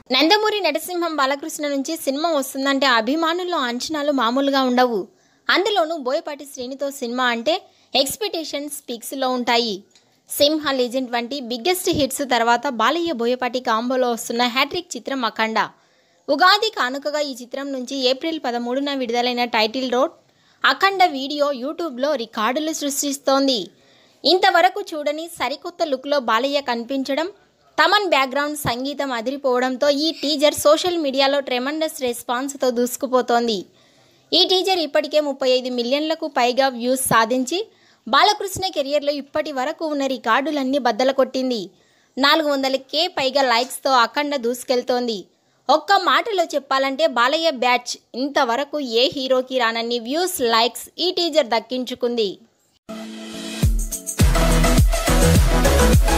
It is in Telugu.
నందమూరి నరసింహం బాలకృష్ణ నుంచి సినిమా వస్తుందంటే అభిమానుల్లో అంచనాలు మామూలుగా ఉండవు అందులోనూ బోయపాటి శ్రేణితో సినిమా అంటే ఎక్స్పెక్టేషన్స్ పిక్స్లో ఉంటాయి సింహ లెజెండ్ వంటి బిగ్గెస్ట్ హిట్స్ తర్వాత బాలయ్య బోయపాటి కాంబోలో వస్తున్న హ్యాట్రిక్ చిత్రం అఖండ ఉగాది కానుకగా ఈ చిత్రం నుంచి ఏప్రిల్ పదమూడున విడుదలైన టైటిల్ రోడ్ అఖండ వీడియో యూట్యూబ్లో రికార్డులు సృష్టిస్తోంది ఇంతవరకు చూడని సరికొత్త లుక్లో బాలయ్య కనిపించడం తమన్ బ్యాక్గ్రౌండ్ సంగీతం అదిరిపోవడంతో ఈ టీజర్ సోషల్ మీడియాలో ట్రెమండస్ రెస్పాన్స్తో దూసుకుపోతోంది ఈ టీజర్ ఇప్పటికే ముప్పై ఐదు మిలియన్లకు పైగా వ్యూస్ సాధించి బాలకృష్ణ కెరియర్లో ఇప్పటి వరకు ఉన్న రికార్డులన్నీ బద్దల కొట్టింది నాలుగు వందలకే పైగా లైక్స్తో అఖండ దూసుకెళ్తోంది ఒక్క మాటలో చెప్పాలంటే బాలయ్య బ్యాచ్ ఇంతవరకు ఏ హీరోకి రానన్ని వ్యూస్ లైక్స్ ఈ టీజర్ దక్కించుకుంది